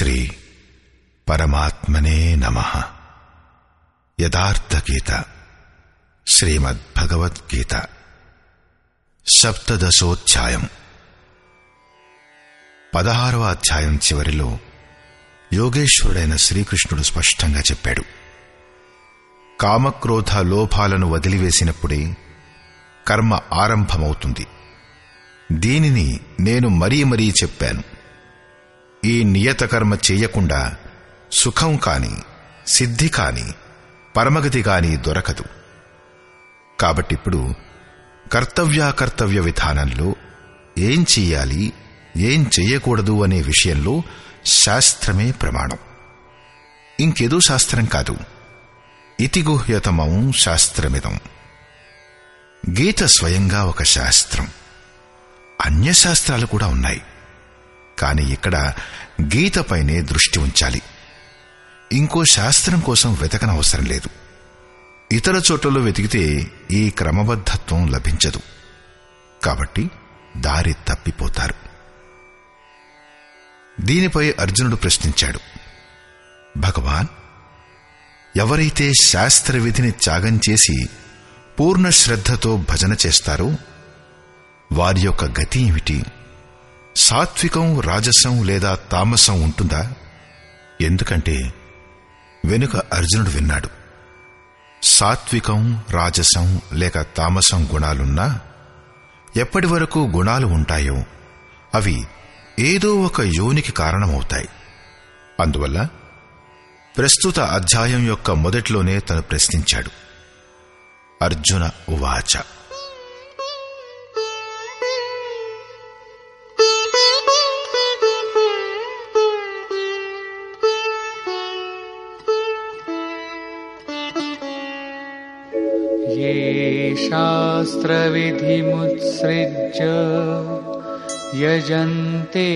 శ్రీ పరమాత్మనే నమ యథార్థ గీత శ్రీమద్భగవద్గీత సప్తదశోధ్యాయం పదహారవ అధ్యాయం చివరిలో యోగేశ్వరుడైన శ్రీకృష్ణుడు స్పష్టంగా చెప్పాడు కామక్రోధ లోపాలను వదిలివేసినప్పుడే కర్మ ఆరంభమవుతుంది దీనిని నేను మరీ మరీ చెప్పాను ఈ నియత కర్మ చెయ్యకుండా సుఖం కాని సిద్ధి కాని పరమగతి కాని దొరకదు కాబట్టిప్పుడు కర్తవ్యాకర్తవ్య విధానంలో ఏం చెయ్యాలి ఏం చెయ్యకూడదు అనే విషయంలో శాస్త్రమే ప్రమాణం ఇంకేదో శాస్త్రం కాదు ఇతిగుహ్యతమం శాస్త్రమిదం గీత స్వయంగా ఒక శాస్త్రం అన్య శాస్త్రాలు కూడా ఉన్నాయి కానీ ఇక్కడ గీతపైనే దృష్టి ఉంచాలి ఇంకో శాస్త్రం కోసం వెతకనవసరం లేదు ఇతర చోట్లలో వెతికితే ఈ క్రమబద్ధత్వం లభించదు కాబట్టి దారి తప్పిపోతారు దీనిపై అర్జునుడు ప్రశ్నించాడు భగవాన్ ఎవరైతే శాస్త్ర విధిని త్యాగం చేసి పూర్ణ శ్రద్ధతో భజన చేస్తారో వారి యొక్క గతి ఏమిటి సాత్వికం రాజసం లేదా తామసం ఉంటుందా ఎందుకంటే వెనుక అర్జునుడు విన్నాడు సాత్వికం రాజసం లేక తామసం గుణాలున్నా ఎప్పటి వరకు గుణాలు ఉంటాయో అవి ఏదో ఒక యోనికి కారణమవుతాయి అందువల్ల ప్రస్తుత అధ్యాయం యొక్క మొదట్లోనే తను ప్రశ్నించాడు అర్జున ఉవాచ ये शास्त्रविधिमुत्सृज्य यजन्ते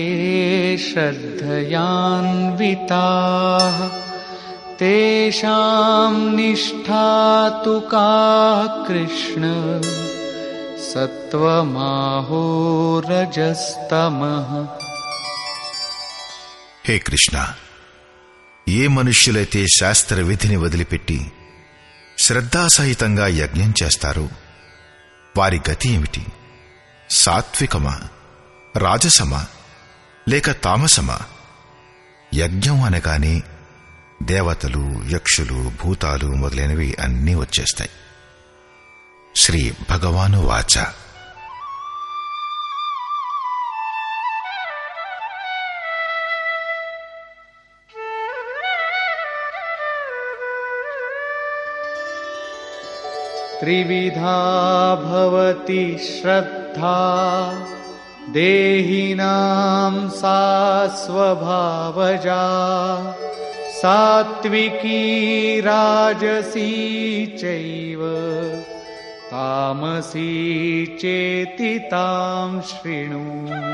श्रद्धयान्विताः तेषां निष्ठा तु का कृष्ण सत्त्वमाहोरजस्तमः హే కృష్ణ ఏ మనుష్యులైతే శాస్త్ర విధిని వదిలిపెట్టి శ్రద్ధాసహితంగా యజ్ఞం చేస్తారో వారి గతి ఏమిటి సాత్వికమా రాజసమా లేక తామసమా యజ్ఞం అనగానే దేవతలు యక్షులు భూతాలు మొదలైనవి అన్నీ వచ్చేస్తాయి శ్రీ భగవాను వాచ त्रिविधा भवति श्रद्धा देहिनां सा स्वभावजा सात्विकी राजसी चैव तामसी चेति तां शृणु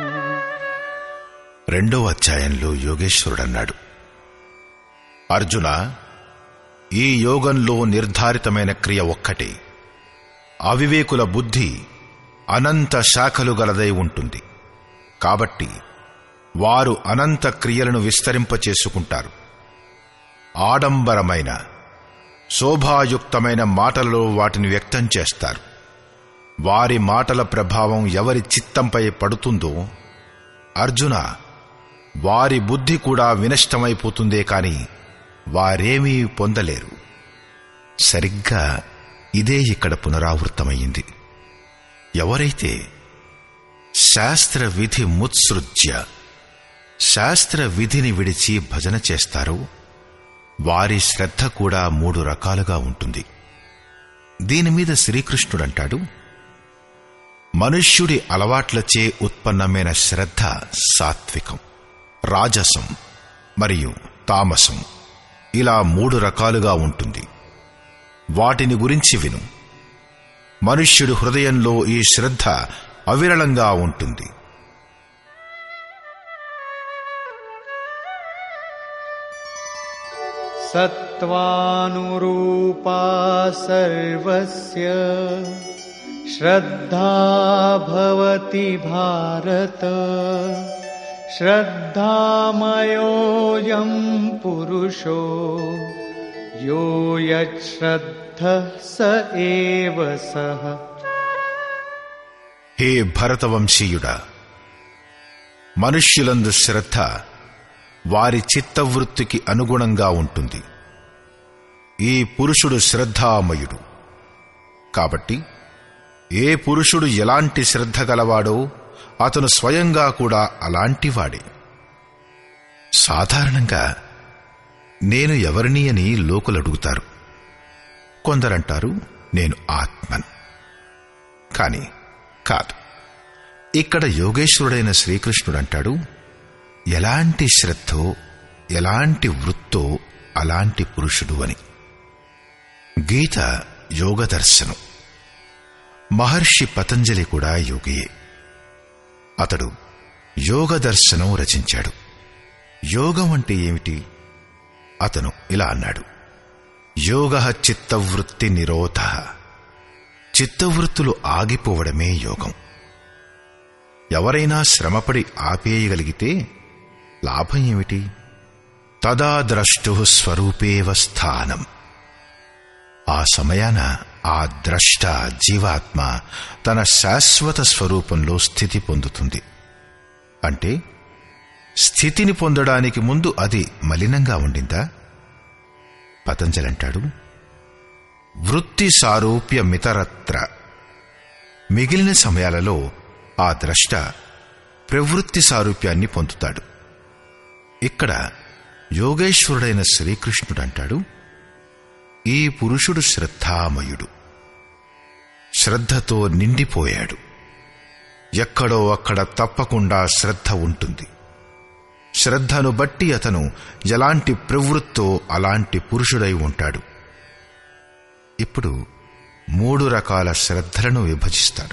రెండో అధ్యాయంలో యోగేశ్వరుడు అన్నాడు అర్జున ఈ యోగంలో నిర్ధారితమైన క్రియ ఒక్కటే అవివేకుల బుద్ధి అనంత శాఖలు గలదై ఉంటుంది కాబట్టి వారు అనంత క్రియలను విస్తరింపచేసుకుంటారు ఆడంబరమైన శోభాయుక్తమైన మాటలలో వాటిని వ్యక్తం చేస్తారు వారి మాటల ప్రభావం ఎవరి చిత్తంపై పడుతుందో అర్జున వారి బుద్ధి కూడా వినష్టమైపోతుందే కాని వారేమీ పొందలేరు సరిగ్గా ఇదే ఇక్కడ పునరావృతమయ్యింది ఎవరైతే శాస్త్ర విధి ముత్సృజ్య శాస్త్ర విధిని విడిచి భజన చేస్తారో వారి శ్రద్ధ కూడా మూడు రకాలుగా ఉంటుంది దీని మీద శ్రీకృష్ణుడంటాడు మనుష్యుడి అలవాట్లచే ఉత్పన్నమైన శ్రద్ధ సాత్వికం రాజసం మరియు తామసం ఇలా మూడు రకాలుగా ఉంటుంది వాటిని గురించి విను మనుష్యుడి హృదయంలో ఈ శ్రద్ధ అవిరళంగా ఉంటుంది सत्त्वानुरूपा सर्वस्य श्रद्धा भवति भारत श्रद्धामयोऽयं पुरुषो यो यच्छ्रद्धः स एव सः హే భరతవంశీయుడా మనుష్యులందు శ్రద్ధ వారి చిత్తవృత్తికి అనుగుణంగా ఉంటుంది ఈ పురుషుడు శ్రద్ధామయుడు కాబట్టి ఏ పురుషుడు ఎలాంటి శ్రద్ధ గలవాడో అతను స్వయంగా కూడా అలాంటివాడే సాధారణంగా నేను ఎవరిని అని లోకులు అడుగుతారు కొందరంటారు నేను ఆత్మన్ కాని కాదు ఇక్కడ యోగేశ్వరుడైన శ్రీకృష్ణుడు అంటాడు ఎలాంటి శ్రద్ధో ఎలాంటి వృత్తో అలాంటి పురుషుడు అని గీత యోగ దర్శనం మహర్షి పతంజలి కూడా యోగియే అతడు యోగ దర్శనం రచించాడు యోగం అంటే ఏమిటి అతను ఇలా అన్నాడు యోగ చిత్తవృత్తి నిరోధ చిత్తవృత్తులు ఆగిపోవడమే యోగం ఎవరైనా శ్రమపడి ఆపేయగలిగితే లాభం ఏమిటి తదా ద్రష్టు స్వరూపేవ స్థానం ఆ సమయాన ఆ ద్రష్ట జీవాత్మ తన శాశ్వత స్వరూపంలో స్థితి పొందుతుంది అంటే స్థితిని పొందడానికి ముందు అది మలినంగా ఉండిందా పతంజలంటాడు వృత్తి సారూప్య మితరత్ర మిగిలిన సమయాలలో ఆ ద్రష్ట ప్రవృత్తి సారూప్యాన్ని పొందుతాడు ఇక్కడ యోగేశ్వరుడైన శ్రీకృష్ణుడు అంటాడు ఈ పురుషుడు శ్రద్ధామయుడు శ్రద్ధతో నిండిపోయాడు ఎక్కడో అక్కడ తప్పకుండా శ్రద్ధ ఉంటుంది శ్రద్ధను బట్టి అతను ఎలాంటి ప్రవృత్తో అలాంటి పురుషుడై ఉంటాడు ఇప్పుడు మూడు రకాల శ్రద్ధలను విభజిస్తాడు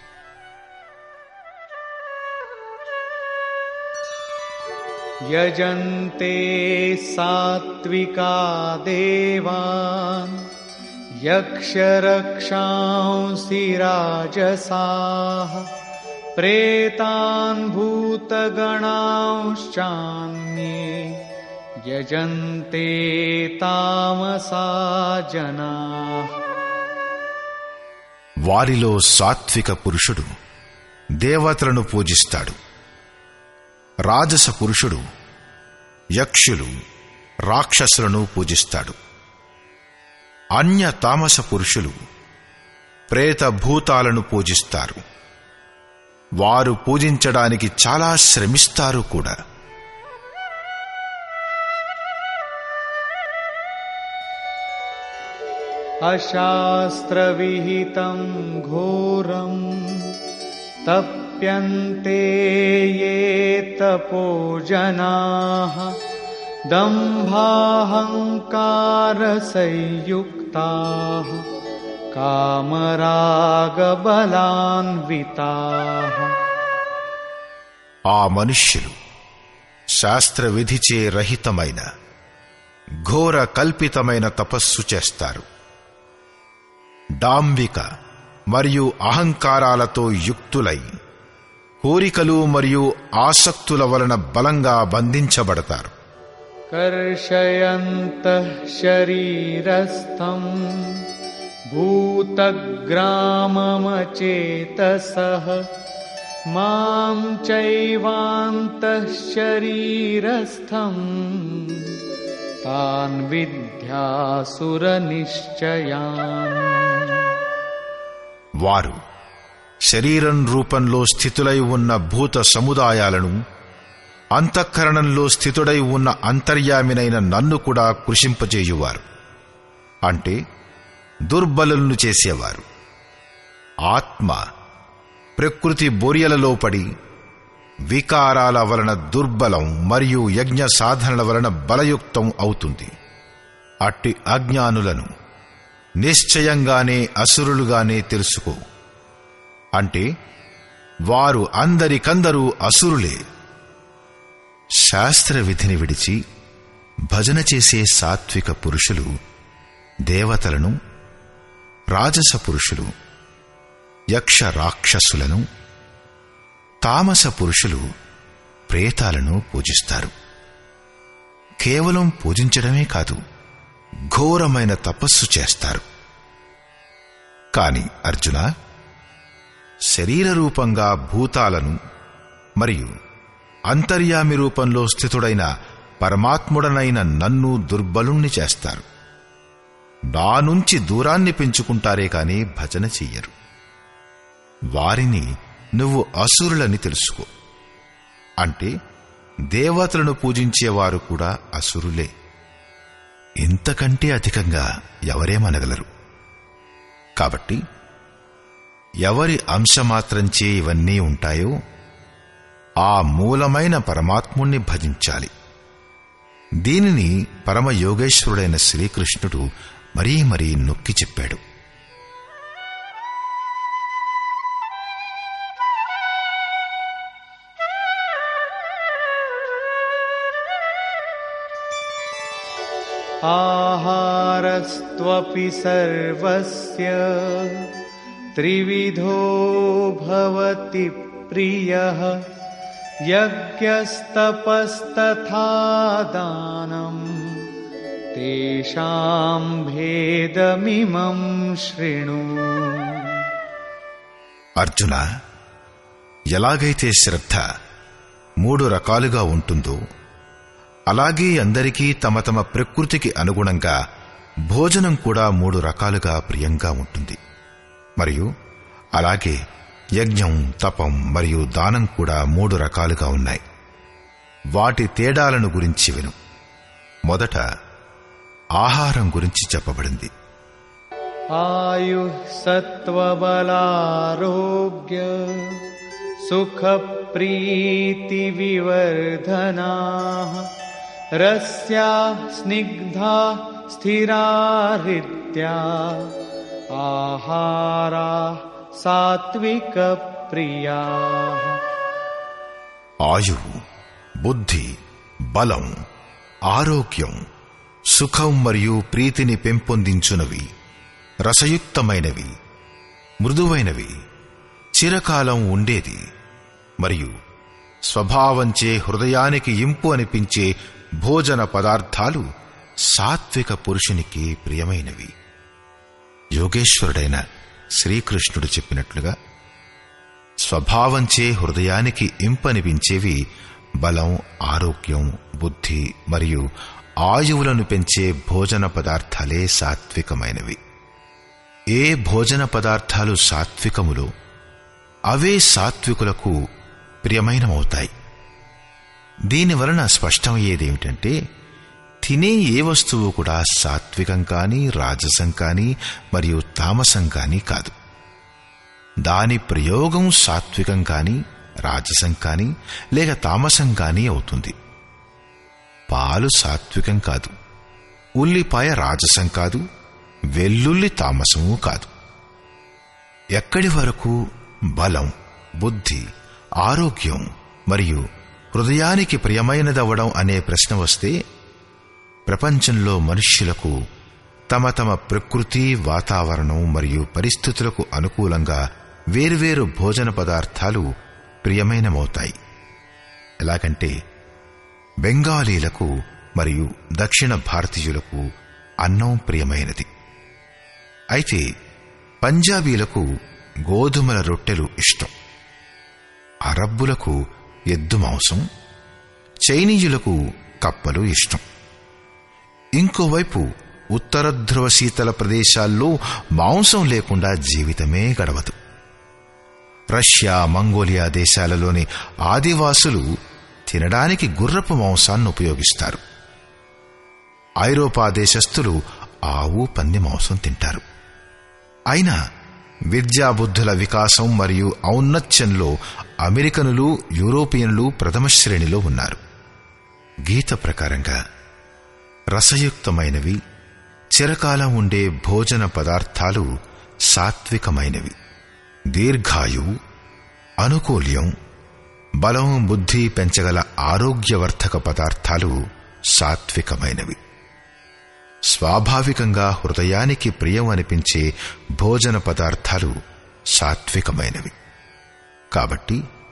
यजन्ते सात्विका देवान् यक्षरक्षांसि राजसाः प्रेतान् भूतगणांश्चान्ये यजन्ते तामसा जनाः వారిలో సాత్విక పురుషుడు దేవతలను పూజిస్తాడు రాజస పురుషుడు యక్షులు రాక్షసులను పూజిస్తాడు అన్య తామస పురుషులు ప్రేత భూతాలను పూజిస్తారు వారు పూజించడానికి చాలా శ్రమిస్తారు కూడా अशास्त्रविहितं घोरम् तप्यन्ते ये तपो जनाः दम्भाहङ्कारसंयुक्ताः कामरागबलान्विताः ఆ మనుష్యులు శాస్త్ర విధిచే రహితమైన ఘోర కల్పితమైన తపస్సు చేస్తారు డాంబిక మరియు అహంకారాలతో యుక్తులై కోరికలు మరియు ఆసక్తుల వలన బలంగా బంధించబడతారు कर्षयन्तः शरीरस्थम् भूतग्राममचेतसः मां चैवान्तः शरीरस्थम् तान् विद्यासुरनिश्चयान् వారు శరీరం రూపంలో స్థితులై ఉన్న భూత సముదాయాలను అంతఃకరణంలో స్థితుడై ఉన్న అంతర్యామినైన నన్ను కూడా కృషింపజేయువారు అంటే దుర్బలులను చేసేవారు ఆత్మ ప్రకృతి బొరియలలో పడి వికారాల వలన దుర్బలం మరియు యజ్ఞ సాధనల వలన బలయుక్తం అవుతుంది అట్టి అజ్ఞానులను నిశ్చయంగానే అసురులుగానే తెలుసుకో అంటే వారు అందరికందరూ అసురులే శాస్త్ర విధిని విడిచి భజన చేసే సాత్విక పురుషులు దేవతలను రాజస పురుషులు యక్ష రాక్షసులను తామస పురుషులు ప్రేతాలను పూజిస్తారు కేవలం పూజించడమే కాదు ఘోరమైన తపస్సు చేస్తారు కాని అర్జున శరీర రూపంగా భూతాలను మరియు అంతర్యామి రూపంలో స్థితుడైన పరమాత్ముడనైన నన్ను దుర్బలుణ్ణి చేస్తారు నా నుంచి దూరాన్ని పెంచుకుంటారే కాని భజన చెయ్యరు వారిని నువ్వు అసురులని తెలుసుకో అంటే దేవతలను పూజించేవారు కూడా అసురులే ఇంతకంటే అధికంగా ఎవరేమనగలరు కాబట్టి ఎవరి అంశమాత్రంచే ఇవన్నీ ఉంటాయో ఆ మూలమైన పరమాత్ముణ్ణి భజించాలి దీనిని పరమయోగేశ్వరుడైన శ్రీకృష్ణుడు మరీ మరీ నొక్కి చెప్పాడు आहारस्त्वपि सर्वस्य त्रिविधो भवति प्रियः यज्ञस्तपस्तथा दानम् तेषां भेदमिमं शृणु అర్జున ఎలాగైతే శ్రద్ధ మూడు రకాలుగా ఉంటుందో అలాగే అందరికీ తమ తమ ప్రకృతికి అనుగుణంగా భోజనం కూడా మూడు రకాలుగా ప్రియంగా ఉంటుంది మరియు అలాగే యజ్ఞం తపం మరియు దానం కూడా మూడు రకాలుగా ఉన్నాయి వాటి తేడాలను గురించి విను మొదట ఆహారం గురించి చెప్పబడింది आयुः सत्त्वबलारोग्य सुखप्रीतिविवर्धनाः रस्या स्निग्धा स्थिरा हृद्या आहारा सात्विकप्रियाः ఆయువు బుద్ధి బలం ఆరోగ్యం సుఖం మరియు ప్రీతిని పెంపొందించునవి రసయుక్తమైనవి మృదువైనవి చిరకాలం ఉండేది మరియు స్వభావంచే హృదయానికి ఇంపు అనిపించే భోజన పదార్థాలు సాత్విక పురుషునికి ప్రియమైనవి యోగేశ్వరుడైన శ్రీకృష్ణుడు చెప్పినట్లుగా స్వభావంచే హృదయానికి ఇంపనిపించేవి బలం ఆరోగ్యం బుద్ధి మరియు ఆయువులను పెంచే భోజన పదార్థాలే సాత్వికమైనవి ఏ భోజన పదార్థాలు సాత్వికములో అవే సాత్వికులకు ప్రియమైనమవుతాయి దీనివలన స్పష్టమయ్యేదేమిటంటే తినే ఏ వస్తువు కూడా సాత్వికం కానీ రాజసం కానీ మరియు తామసం కానీ కాదు దాని ప్రయోగం సాత్వికం కానీ రాజసం కానీ లేక తామసం కానీ అవుతుంది పాలు సాత్వికం కాదు ఉల్లిపాయ రాజసం కాదు వెల్లుల్లి తామసము కాదు ఎక్కడి వరకు బలం బుద్ధి ఆరోగ్యం మరియు హృదయానికి ప్రియమైనదవ్వడం అనే ప్రశ్న వస్తే ప్రపంచంలో మనుష్యులకు తమ తమ ప్రకృతి వాతావరణం మరియు పరిస్థితులకు అనుకూలంగా వేర్వేరు భోజన పదార్థాలు ప్రియమైనమవుతాయి ఎలాగంటే బెంగాలీలకు మరియు దక్షిణ భారతీయులకు అన్నం ప్రియమైనది అయితే పంజాబీలకు గోధుమల రొట్టెలు ఇష్టం అరబ్బులకు ఎద్దు మాంసం చైనీయులకు కప్పలు ఇష్టం ఇంకోవైపు ఉత్తర ధ్రువ శీతల ప్రదేశాల్లో మాంసం లేకుండా జీవితమే గడవదు రష్యా మంగోలియా దేశాలలోని ఆదివాసులు తినడానికి గుర్రపు మాంసాన్ని ఉపయోగిస్తారు ఐరోపా దేశస్థులు ఆవు పంది మాంసం తింటారు అయినా విద్యాబుద్ధుల వికాసం మరియు ఔన్నత్యంలో అమెరికనులు యూరోపియన్లు ప్రథమ శ్రేణిలో ఉన్నారు గీత ప్రకారంగా రసయుక్తమైనవి చిరకాలం ఉండే భోజన పదార్థాలు సాత్వికమైనవి దీర్ఘాయువు అనుకూల్యం బలం బుద్ధి పెంచగల ఆరోగ్యవర్ధక పదార్థాలు సాత్వికమైనవి స్వాభావికంగా హృదయానికి ప్రియం అనిపించే భోజన పదార్థాలు సాత్వికమైనవి కాబట్టి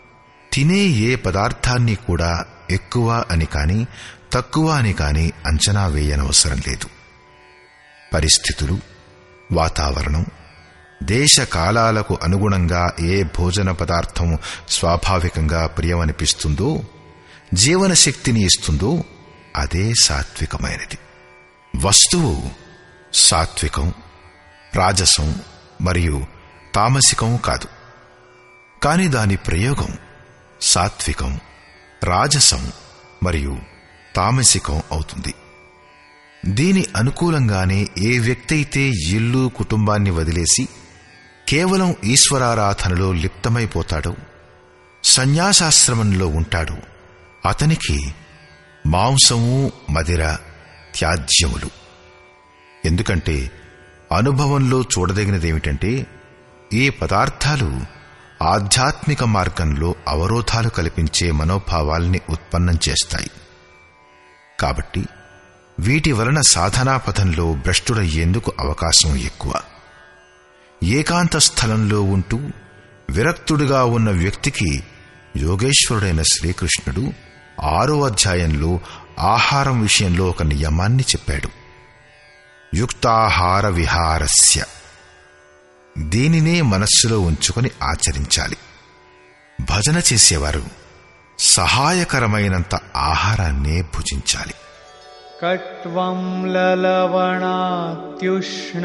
తినే ఏ పదార్థాన్ని కూడా ఎక్కువ అని కాని తక్కువ అని కాని అంచనా వేయనవసరం లేదు పరిస్థితులు వాతావరణం దేశ కాలాలకు అనుగుణంగా ఏ భోజన పదార్థం స్వాభావికంగా ప్రియమనిపిస్తుందో జీవన శక్తిని ఇస్తుందో అదే సాత్వికమైనది వస్తువు సాత్వికం రాజసం మరియు తామసికం కాదు కాని దాని ప్రయోగం సాత్వికం రాజసం మరియు తామసికం అవుతుంది దీని అనుకూలంగానే ఏ వ్యక్తి అయితే ఇల్లు కుటుంబాన్ని వదిలేసి కేవలం ఈశ్వరారాధనలో లిప్తమైపోతాడో సన్యాసాశ్రమంలో ఉంటాడు అతనికి మాంసము మదిర త్యాజ్యములు ఎందుకంటే అనుభవంలో చూడదగినదేమిటంటే ఈ పదార్థాలు ఆధ్యాత్మిక మార్గంలో అవరోధాలు కల్పించే మనోభావాల్ని ఉత్పన్నం చేస్తాయి కాబట్టి వీటి వలన సాధనా పథంలో భ్రష్టుడయ్యేందుకు అవకాశం ఎక్కువ ఏకాంత స్థలంలో ఉంటూ విరక్తుడిగా ఉన్న వ్యక్తికి యోగేశ్వరుడైన శ్రీకృష్ణుడు ఆరో అధ్యాయంలో ఆహారం విషయంలో ఒక నియమాన్ని చెప్పాడు యుక్తాహార విహారస్య దీనినే మనస్సులో ఉంచుకొని ఆచరించాలి భజన చేసేవారు సహాయకరమైనంత ఆహారాన్నే భుజించాలి कट्वं ललवणात्युष्ण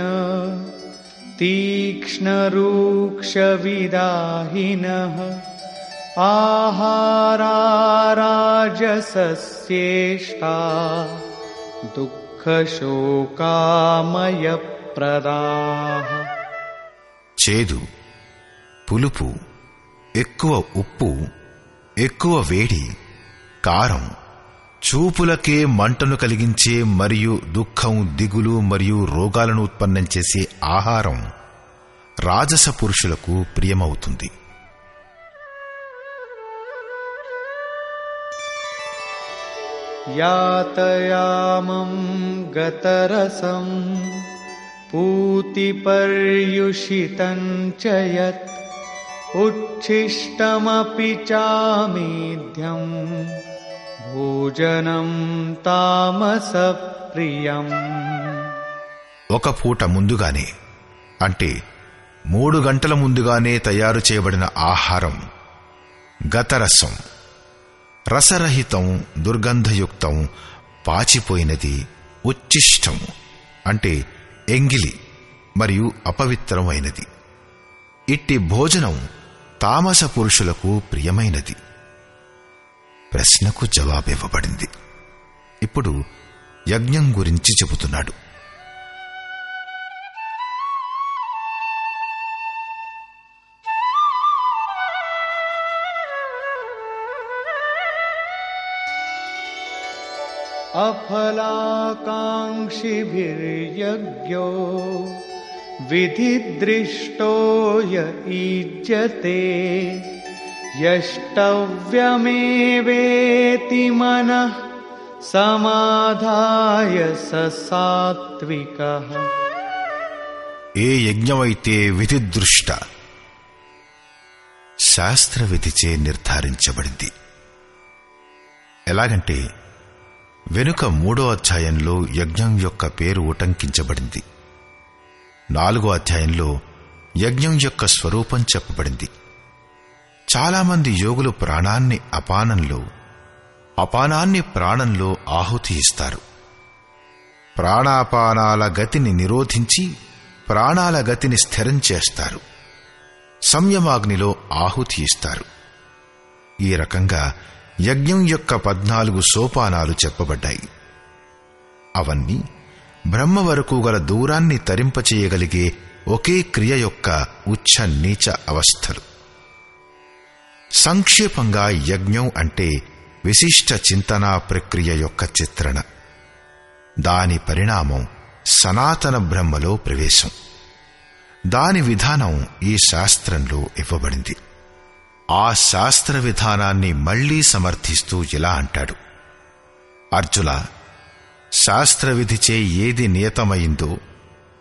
तीक्ष्णरूक्षविदाहिनः आहाराराजसस्येष्टा दुःखशोकामयप्रदाः చేదు పులుపు ఎక్కువ ఉప్పు ఎక్కువ వేడి కారం చూపులకే మంటను కలిగించే మరియు దుఃఖం దిగులు మరియు రోగాలను ఉత్పన్నం చేసే ఆహారం రాజస పురుషులకు ప్రియమవుతుంది यातयामं गतरसं पूतिपर्युषितं च यत् उच्छिष्टमपि चामेध्यं भोजनं तामसप्रियम् ఒక పూట ముందుగానే అంటే మూడు గంటల ముందుగానే తయారు చేయబడిన ఆహారం గతరసం రసరహితం దుర్గంధయుక్తం పాచిపోయినది ఉచ్చిష్టం అంటే ఎంగిలి మరియు అపవిత్రమైనది ఇట్టి భోజనం తామస పురుషులకు ప్రియమైనది ప్రశ్నకు జవాబివ్వబడింది ఇప్పుడు యజ్ఞం గురించి చెబుతున్నాడు अफलाकाङ्क्षिभिर्यज्ञो विधिदृष्टो य ईज्यते यष्टव्यमेवेति मनः समाधाय स सात्विकः ఏ యజ్ఞమైతే విధి దృష్ట శాస్త్ర విధిచే నిర్ధారించబడింది ఎలాగంటే వెనుక మూడో అధ్యాయంలో యజ్ఞం యొక్క పేరు ఉటంకించబడింది నాలుగో అధ్యాయంలో యజ్ఞం యొక్క స్వరూపం చెప్పబడింది చాలామంది యోగులు ప్రాణాన్ని అపానంలో అపానాన్ని ప్రాణంలో ఆహుతి ఇస్తారు ప్రాణాపానాల గతిని నిరోధించి ప్రాణాల గతిని స్థిరం చేస్తారు సంయమాగ్నిలో ఆహుతి ఇస్తారు ఈ రకంగా యజ్ఞం యొక్క పద్నాలుగు సోపానాలు చెప్పబడ్డాయి అవన్నీ బ్రహ్మ వరకు గల దూరాన్ని తరింపచేయగలిగే ఒకే క్రియ యొక్క ఉచ్చ నీచ అవస్థలు సంక్షేపంగా యజ్ఞం అంటే విశిష్ట చింతనా ప్రక్రియ యొక్క చిత్రణ దాని పరిణామం సనాతన బ్రహ్మలో ప్రవేశం దాని విధానం ఈ శాస్త్రంలో ఇవ్వబడింది ఆ శాస్త్ర విధానాన్ని మళ్లీ సమర్థిస్తూ ఇలా అంటాడు అర్జున శాస్త్ర విధిచే ఏది నియతమైందో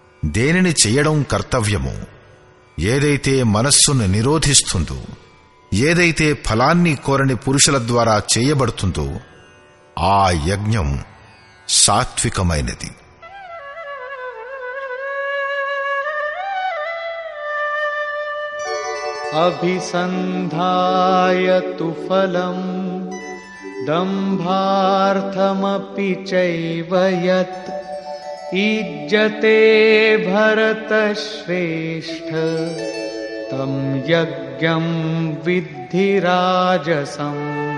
దేనిని చెయ్యడం కర్తవ్యమో ఏదైతే మనస్సును నిరోధిస్తుందో ఏదైతే ఫలాన్ని కోరని పురుషుల ద్వారా చేయబడుతుందో ఆ యజ్ఞం సాత్వికమైనది अभिसन्धाय तु फलम् दम्भार्थमपि चैव यत् ईज्जते भरतश्रेष्ठ तं यज्ञं विद्धि राजसम्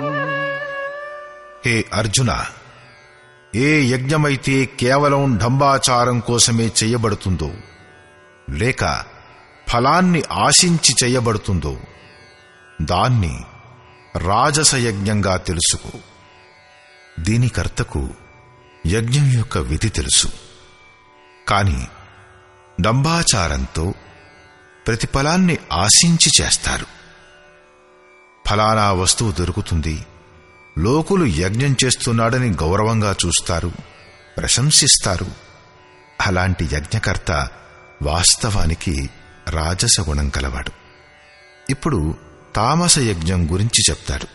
హే అర్జున ఏ యజ్ఞమైతే కేవలం డంబాచారం కోసమే చేయబడుతుందో లేక ఫలాన్ని ఆశించి చేయబడుతుందో దాన్ని రాజస యజ్ఞంగా తెలుసుకో దీనికర్తకు యజ్ఞం యొక్క విధి తెలుసు కాని డంబాచారంతో ప్రతిఫలాన్ని ఆశించి చేస్తారు ఫలానా వస్తువు దొరుకుతుంది లోకులు యజ్ఞం చేస్తున్నాడని గౌరవంగా చూస్తారు ప్రశంసిస్తారు అలాంటి యజ్ఞకర్త వాస్తవానికి రాజస గుణం కలవాడు ఇప్పుడు తామస యజ్ఞం గురించి చెప్తాడు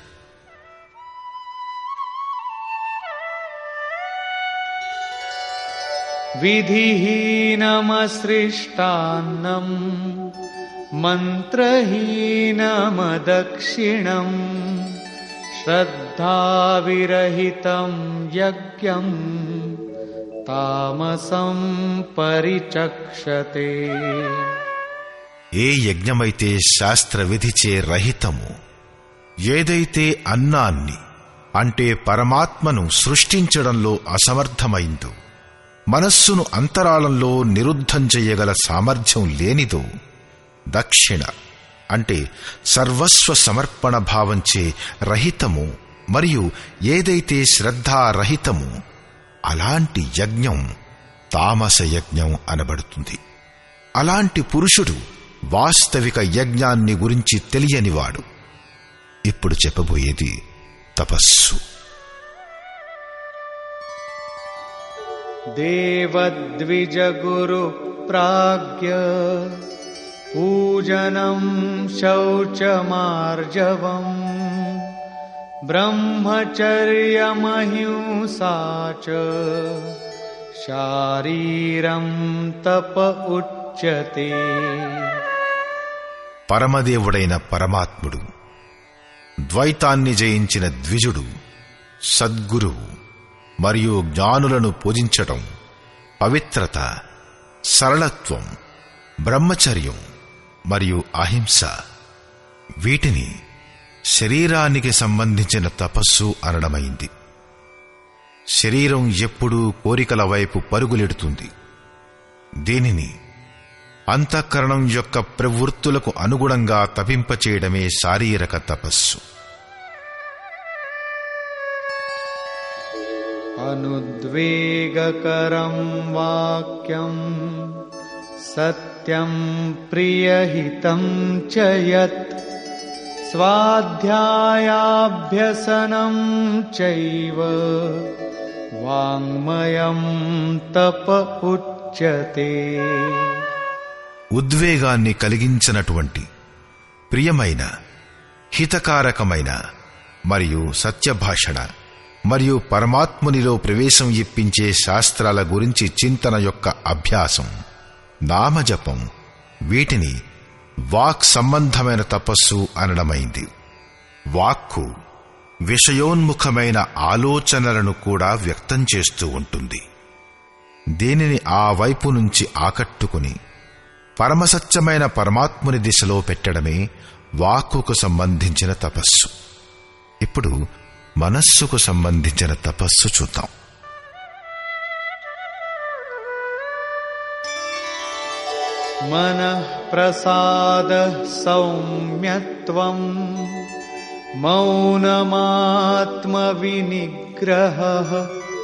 विधिहीनमसृष्टान्नम् मन्त्रहीनमदक्षिणम् श्रद्धाविरहितं यज्ञम् तामसं परिचक्षते ఏ యజ్ఞమైతే శాస్త్ర విధిచే రహితము ఏదైతే అన్నాన్ని అంటే పరమాత్మను సృష్టించడంలో అసమర్థమైందో మనస్సును అంతరాళంలో నిరుద్ధం చెయ్యగల సామర్థ్యం లేనిదో దక్షిణ అంటే సర్వస్వ సమర్పణ భావంచే రహితము మరియు ఏదైతే శ్రద్ధారహితము అలాంటి యజ్ఞం తామస యజ్ఞం అనబడుతుంది అలాంటి పురుషుడు వాస్తవిక యజ్ఞాన్ని గురించి తెలియనివాడు ఇప్పుడు చెప్పబోయేది తపస్సు देवद्विजगुरुप्राज्ञ पूजनं शौचमार्जवम् ब्रह्मचर्यमहिंसा च शारीरं तप उच्यते పరమదేవుడైన పరమాత్ముడు ద్వైతాన్ని జయించిన ద్విజుడు సద్గురువు మరియు జ్ఞానులను పూజించటం పవిత్రత సరళత్వం బ్రహ్మచర్యం మరియు అహింస వీటిని శరీరానికి సంబంధించిన తపస్సు అనడమైంది శరీరం ఎప్పుడూ కోరికల వైపు పరుగులెడుతుంది దీనిని అంతఃకరణం యొక్క ప్రవృత్తులకు అనుగుణంగా తపింపచేయడమే శారీరక తపస్సు अनुद्वेगकरं वाक्यं सत्यं प्रियहितं च यत् स्वाध्यायाभ्यसनं चैव वाङ्मयं तप उच्यते ఉద్వేగాన్ని కలిగించినటువంటి ప్రియమైన హితకారకమైన మరియు సత్యభాషణ మరియు పరమాత్మునిలో ప్రవేశం ఇప్పించే శాస్త్రాల గురించి చింతన యొక్క అభ్యాసం నామజపం వీటిని వాక్ సంబంధమైన తపస్సు అనడమైంది వాక్కు విషయోన్ముఖమైన ఆలోచనలను కూడా వ్యక్తం చేస్తూ ఉంటుంది దీనిని ఆ వైపు నుంచి ఆకట్టుకుని పరమసత్యమైన పరమాత్ముని దిశలో పెట్టడమే వాక్కుకు సంబంధించిన తపస్సు ఇప్పుడు మనస్సుకు సంబంధించిన తపస్సు చూద్దాం मनः प्रसादः सौम्यत्वम् मौनमात्मविनिग्रहः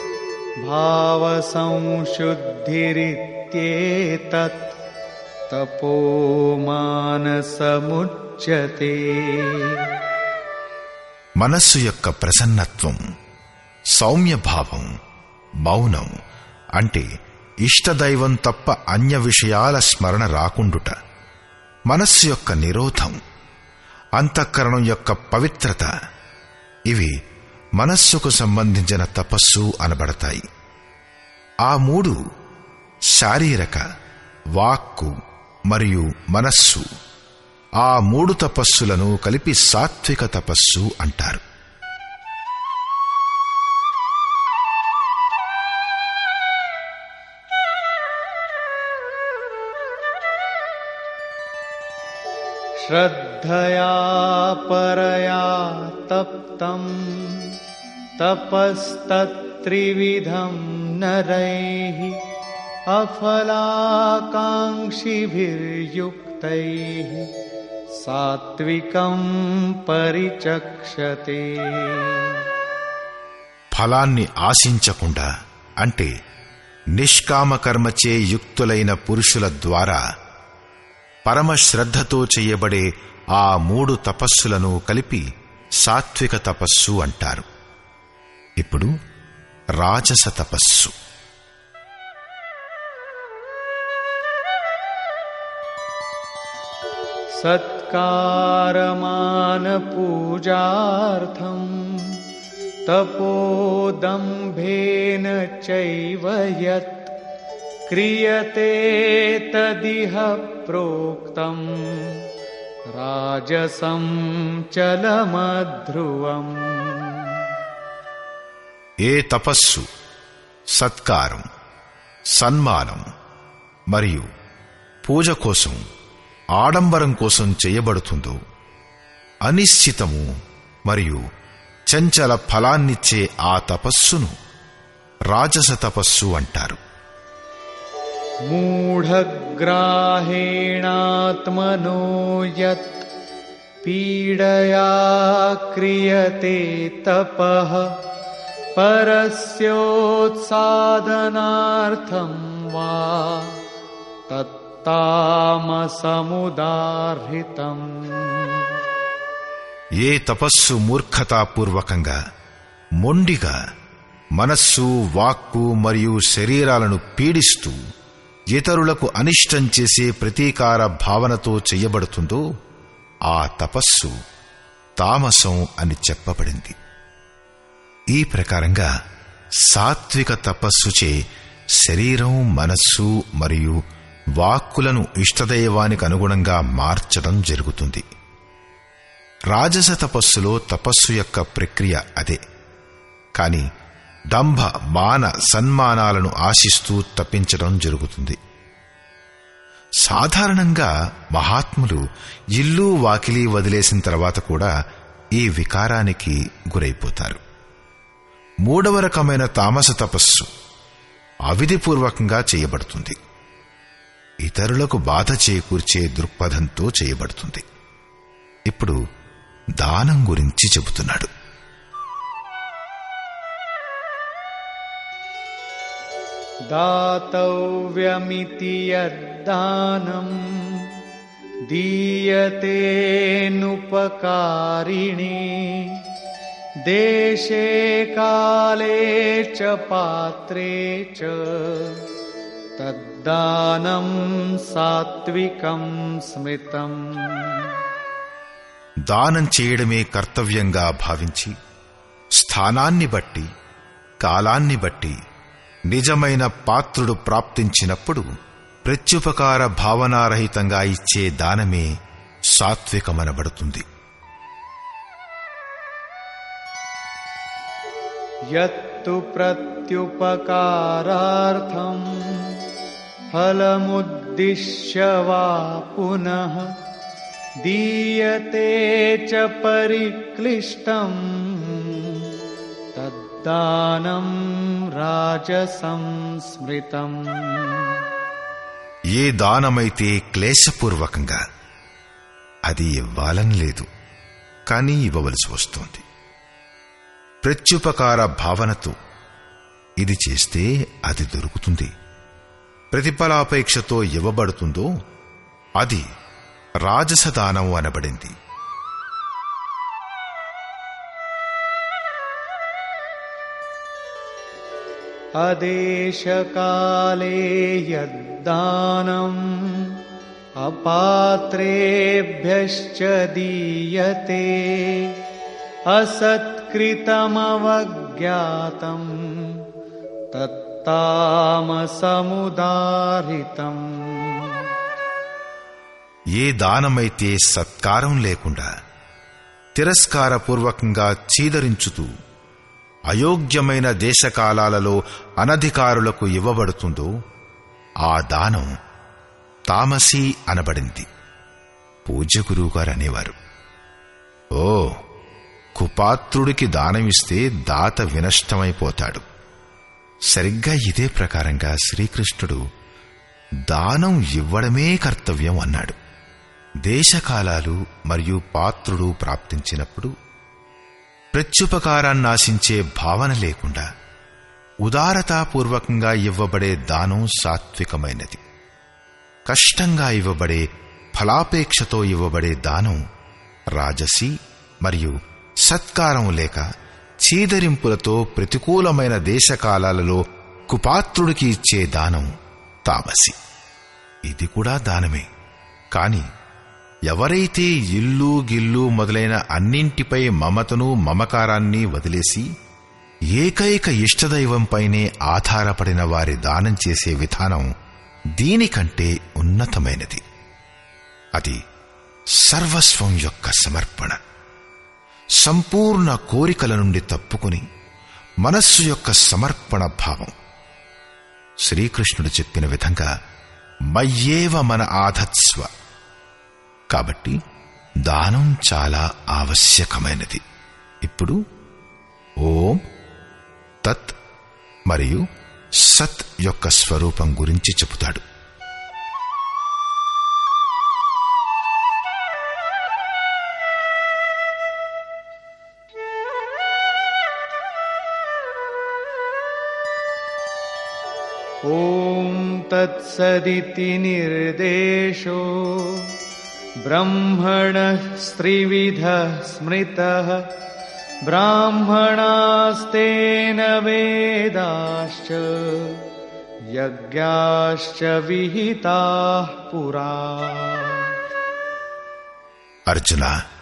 भावसंशुद्धिरित्येतत् तपो मानसमुच्यते మనస్సు యొక్క ప్రసన్నత్వం సౌమ్యభావం మౌనం అంటే ఇష్టదైవం తప్ప అన్య విషయాల స్మరణ రాకుండుట మనస్సు యొక్క నిరోధం అంతఃకరణం యొక్క పవిత్రత ఇవి మనస్సుకు సంబంధించిన తపస్సు అనబడతాయి ఆ మూడు శారీరక వాక్కు మరియు మనస్సు ఆ మూడు తపస్సులను కలిపి సాత్విక తపస్సు అంటారు श्रद्धया परया तप्तम् तपस्तत्त्रिविधं नरैः अफलाकाङ्क्षिभिर्युक्तैः सात्विकं परिचक्षते ఫలాన్ని ఆశించకుండా అంటే నిష్కామకర్మచే యుక్తులైన పురుషుల ద్వారా పరమశ్రద్ధతో చేయబడే ఆ మూడు తపస్సులను కలిపి సాత్విక తపస్సు అంటారు ఇప్పుడు రాజస తపస్సు सत्कारमानपूजार्थम् तपोदम्भेन चैव यत् क्रियते तदिह प्रोक्तम् राजसं चलमध्रुवम् ఏ తపస్సు సత్కారం సన్మానం మరియు పూజ కోసం ఆడంబరం కోసం చేయబడుతుందో అనిశ్చితము మరియు చంచల ఫలాన్నిచ్చే ఆ తపస్సును రాజస తపస్సు అంటారు मूढग्राहेणात्मनो यत् पीडया क्रियते तपः परस्योत्सादनार्थं वा तत्तामसमुदाहृतम् ఏ తపస్సు మూర్ఖతాపూర్వకంగా మొండిగా మనస్సు వాక్కు మరియు శరీరాలను పీడిస్తూ ఇతరులకు అనిష్టం చేసే ప్రతీకార భావనతో చెయ్యబడుతుందో ఆ తపస్సు తామసం అని చెప్పబడింది ఈ ప్రకారంగా సాత్విక తపస్సుచే శరీరం మనస్సు మరియు వాక్కులను ఇష్టదైవానికి అనుగుణంగా మార్చడం జరుగుతుంది రాజస తపస్సులో తపస్సు యొక్క ప్రక్రియ అదే కాని దంభ మాన సన్మానాలను ఆశిస్తూ తప్పించడం జరుగుతుంది సాధారణంగా మహాత్ములు ఇల్లు వాకిలి వదిలేసిన తర్వాత కూడా ఈ వికారానికి గురైపోతారు మూడవ రకమైన తామస తపస్సు అవిధిపూర్వకంగా చేయబడుతుంది ఇతరులకు బాధ చేకూర్చే దృక్పథంతో చేయబడుతుంది ఇప్పుడు దానం గురించి చెబుతున్నాడు दातव्यमिति यद्दानम् दीयतेऽनुपकारिणे देशे काले च पात्रे च तद्दानं सात्विकं स्मृतम् దానం చేయడమే కర్తవ్యంగా భావించి స్థానాన్ని బట్టి కాలాన్ని బట్టి నిజమైన పాత్రుడు ప్రాప్తించినప్పుడు ప్రత్యుపకార భావనారహితంగా ఇచ్చే దానమే సాత్వికమనబడుతుంది यत्तु प्रत्युपकारार्थम् फलमुद्दिश्य वा पुनः दीयते च परिक्लिष्टम् तद्दानं राजसं स्मृतम् ఏ దానమైతే క్లేశపూర్వకంగా అది ఇవ్వాలని లేదు కానీ ఇవ్వవలసి వస్తోంది ప్రత్యుపకార భావనతో ఇది చేస్తే అది దొరుకుతుంది ప్రతిఫలాపేక్షతో ఇవ్వబడుతుందో అది రాజసదానం అనబడింది अदेशकाले यद्दानम् अपात्रेभ्यश्च दीयते असत्कृतमवज्ञातम् तत्तामसमुदारितम् ఏ దానమైతే సత్కారం లేకుండా తిరస్కారపూర్వకంగా చీదరించుతూ అయోగ్యమైన దేశకాలాలలో అనధికారులకు ఇవ్వబడుతుందో ఆ దానం తామసీ అనబడింది పూజ్య గురువుగారు అనేవారు ఓ కుపాత్రుడికి దానమిస్తే దాత వినష్టమైపోతాడు సరిగ్గా ఇదే ప్రకారంగా శ్రీకృష్ణుడు దానం ఇవ్వడమే కర్తవ్యం అన్నాడు దేశకాలాలు మరియు పాత్రుడు ప్రాప్తించినప్పుడు ప్రత్యుపకారాన్ని ఆశించే భావన లేకుండా ఉదారతాపూర్వకంగా ఇవ్వబడే దానం సాత్వికమైనది కష్టంగా ఇవ్వబడే ఫలాపేక్షతో ఇవ్వబడే దానం రాజసి మరియు సత్కారం లేక చీదరింపులతో ప్రతికూలమైన దేశకాలాలలో కుపాత్రుడికి ఇచ్చే దానం తామసి ఇది కూడా దానమే కాని ఎవరైతే ఇల్లు గిల్లు మొదలైన అన్నింటిపై మమతను మమకారాన్ని వదిలేసి ఏకైక ఇష్టదైవంపైనే ఆధారపడిన వారి దానం చేసే విధానం దీనికంటే ఉన్నతమైనది అది సర్వస్వం యొక్క సమర్పణ సంపూర్ణ కోరికల నుండి తప్పుకుని మనస్సు యొక్క సమర్పణ భావం శ్రీకృష్ణుడు చెప్పిన విధంగా మయ్యేవ మన ఆధత్స్వ కాబట్టి దానం చాలా ఆవశ్యకమైనది ఇప్పుడు ఓం తత్ మరియు సత్ యొక్క స్వరూపం గురించి చెబుతాడు ॐ तत्सदिति निर्देशो ब्रह्मणः स्त्रिविधः स्मृतः ब्राह्मणास्तेन वेदाश्च यज्ञाश्च विहिताः पुरा అర్జున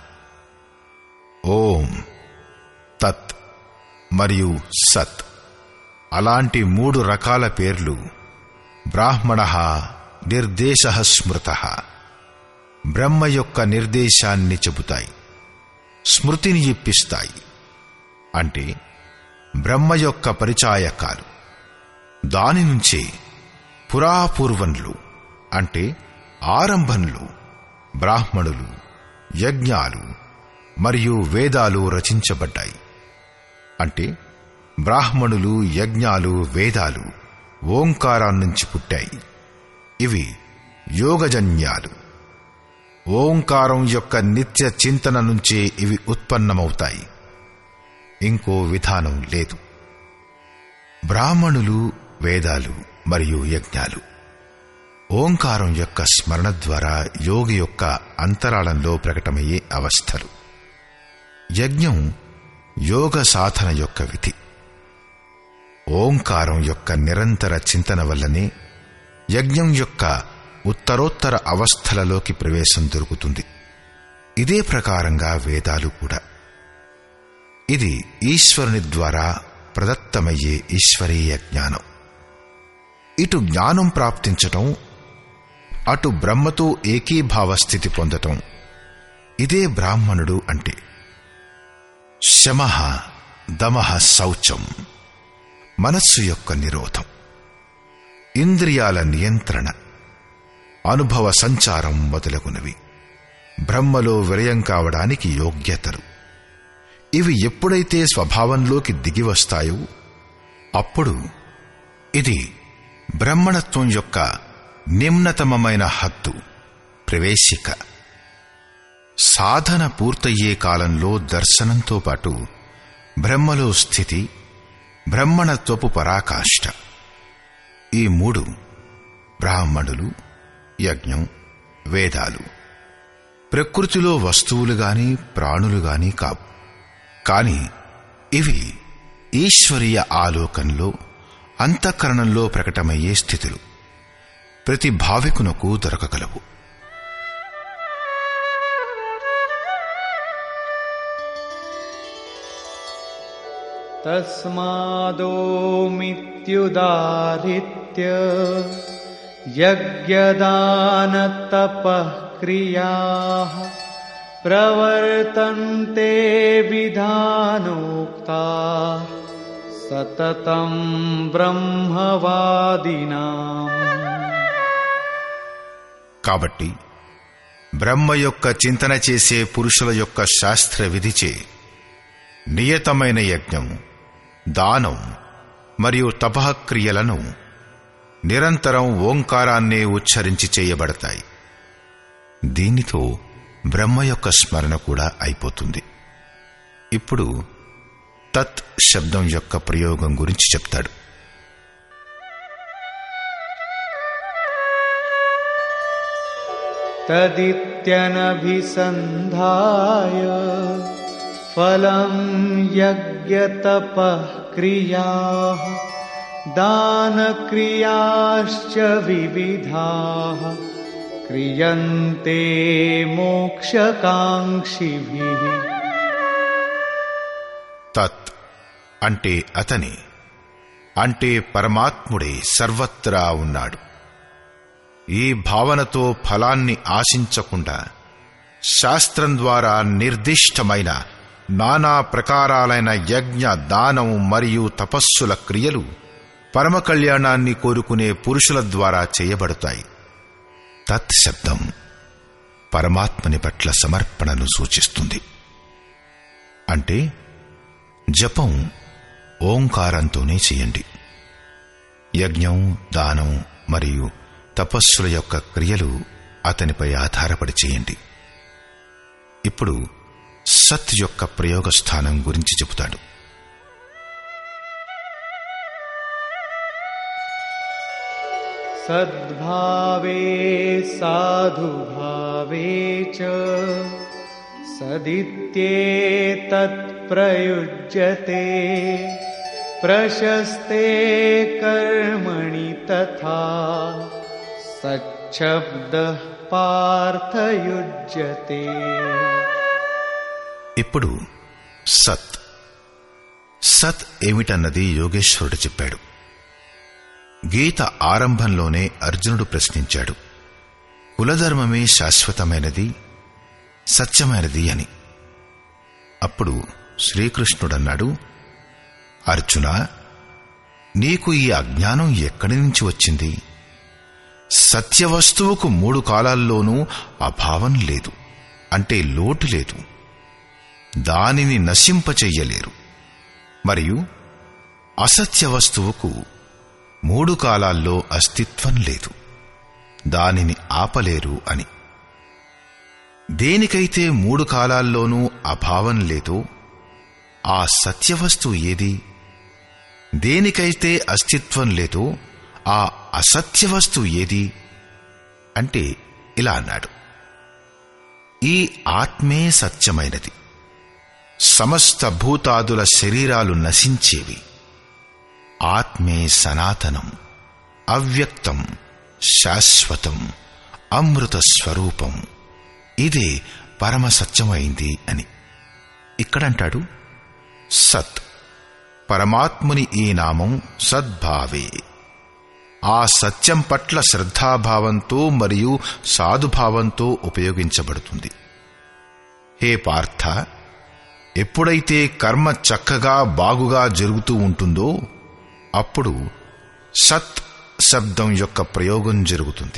ఓం తత్ మరియు సత్ అలాంటి మూడు రకాల పేర్లు బ్రాహ్మణ నిర్దేశ స్మృత బ్రహ్మ యొక్క నిర్దేశాన్ని చెబుతాయి స్మృతిని ఇప్పిస్తాయి అంటే బ్రహ్మ యొక్క పరిచాయకాలు దాని నుంచే పురాపూర్వన్లు అంటే ఆరంభంలో బ్రాహ్మణులు యజ్ఞాలు మరియు వేదాలు రచించబడ్డాయి అంటే బ్రాహ్మణులు యజ్ఞాలు వేదాలు ఓంకారాన్నించి పుట్టాయి ఇవి యోగజన్యాలు ఓంకారం యొక్క నిత్య చింతన నుంచే ఇవి ఉత్పన్నమవుతాయి ఇంకో విధానం లేదు బ్రాహ్మణులు వేదాలు మరియు యజ్ఞాలు ఓంకారం యొక్క స్మరణ ద్వారా యోగి యొక్క అంతరాళంలో ప్రకటమయ్యే అవస్థలు యజ్ఞం యోగ సాధన యొక్క విధి ఓంకారం యొక్క నిరంతర చింతన వల్లనే యజ్ఞం యొక్క ఉత్తరోత్తర అవస్థలలోకి ప్రవేశం దొరుకుతుంది ఇదే ప్రకారంగా వేదాలు కూడా ఇది ఈశ్వరుని ద్వారా ప్రదత్తమయ్యే ఈశ్వరీయ జ్ఞానం ఇటు జ్ఞానం ప్రాప్తించటం అటు బ్రహ్మతో ఏకీభావ స్థితి పొందటం ఇదే బ్రాహ్మణుడు అంటే శమ దమః శౌచం మనస్సు యొక్క నిరోధం ఇంద్రియాల నియంత్రణ అనుభవ సంచారం మొదలగునవి బ్రహ్మలో విలయం కావడానికి యోగ్యతలు ఇవి ఎప్పుడైతే స్వభావంలోకి దిగి వస్తాయో అప్పుడు ఇది బ్రహ్మణత్వం యొక్క నిమ్నతమమైన హద్దు ప్రవేశిక సాధన పూర్తయ్యే కాలంలో దర్శనంతో పాటు బ్రహ్మలో స్థితి బ్రహ్మణత్వపు పరాకాష్ట ఈ మూడు బ్రాహ్మణులు యజ్ఞం వేదాలు ప్రకృతిలో వస్తువులు గాని ప్రాణులు గాని కావు కాని ఇవి ఈశ్వరీయ ఆలోకంలో అంతఃకరణంలో ప్రకటమయ్యే స్థితులు ప్రతి భావికునకు దొరకగలవు तस्मादोमित्युदाहृत्य यज्ञदानतपः क्रियाः प्रवर्तन्ते विधानोक्ता सततं ब्रह्मवादिनाम् కాబట్టి బ్రహ్మ యొక్క చింతన చేసే పురుషుల యొక్క శాస్త్ర విధిచే నియతమైన యజ్ఞం దానం మరియు తపక్రియలను నిరంతరం ఓంకారాన్నే ఉచ్చరించి చేయబడతాయి దీనితో బ్రహ్మ యొక్క స్మరణ కూడా అయిపోతుంది ఇప్పుడు తత్ శబ్దం యొక్క ప్రయోగం గురించి చెప్తాడు तदित्यनभिसन्धाय फलं यज्ञतपः क्रियाः दानक्रियाश्च विविधाः क्रियन्ते मोक्षकाङ्क्षिभिः తత్ అంటే అతని అంటే పరమాత్ముడే సర్వత్రా ఉన్నాడు ఈ భావనతో ఫలాన్ని ఆశించకుండా శాస్త్రం ద్వారా నిర్దిష్టమైన నానా ప్రకారాలైన యజ్ఞ దానం మరియు తపస్సుల క్రియలు పరమ కళ్యాణాన్ని కోరుకునే పురుషుల ద్వారా చేయబడతాయి తత్ శబ్దం పరమాత్మని పట్ల సమర్పణను సూచిస్తుంది అంటే జపం ఓంకారంతోనే చేయండి యజ్ఞం దానం మరియు తపస్సుల యొక్క క్రియలు అతనిపై ఆధారపడి చేయండి ఇప్పుడు సత్ యొక్క ప్రయోగ స్థానం గురించి చెబుతాడు सद्भावे साधुभावे च सदित्येतत्प्रयुज्यते प्रशस्ते कर्मणि तथा सच्छब्दः पार्थयुज्यते ఇప్పుడు సత్ సత్ ఏమిటన్నది యోగేశ్వరుడు చెప్పాడు గీత ఆరంభంలోనే అర్జునుడు ప్రశ్నించాడు కులధర్మమే శాశ్వతమైనది సత్యమైనది అని అప్పుడు శ్రీకృష్ణుడన్నాడు అర్జున నీకు ఈ అజ్ఞానం ఎక్కడి నుంచి వచ్చింది సత్యవస్తువుకు మూడు కాలాల్లోనూ అభావం లేదు అంటే లోటు లేదు దానిని నశింపచెయ్యలేరు మరియు అసత్య వస్తువుకు మూడు కాలాల్లో అస్తిత్వం లేదు దానిని ఆపలేరు అని దేనికైతే మూడు కాలాల్లోనూ అభావం లేదో ఆ సత్యవస్తువు ఏది దేనికైతే అస్తిత్వం లేదో ఆ అసత్య వస్తువు ఏది అంటే ఇలా అన్నాడు ఈ ఆత్మే సత్యమైనది సమస్త భూతాదుల శరీరాలు నశించేవి ఆత్మే సనాతనం అవ్యక్తం శాశ్వతం అమృత స్వరూపం ఇదే పరమ సత్యమైంది అని ఇక్కడంటాడు సత్ పరమాత్ముని ఈ నామం సద్భావే ఆ సత్యం పట్ల శ్రద్ధాభావంతో మరియు సాధుభావంతో ఉపయోగించబడుతుంది హే పార్థ ఎప్పుడైతే కర్మ చక్కగా బాగుగా జరుగుతూ ఉంటుందో అప్పుడు సత్ శబ్దం యొక్క ప్రయోగం జరుగుతుంది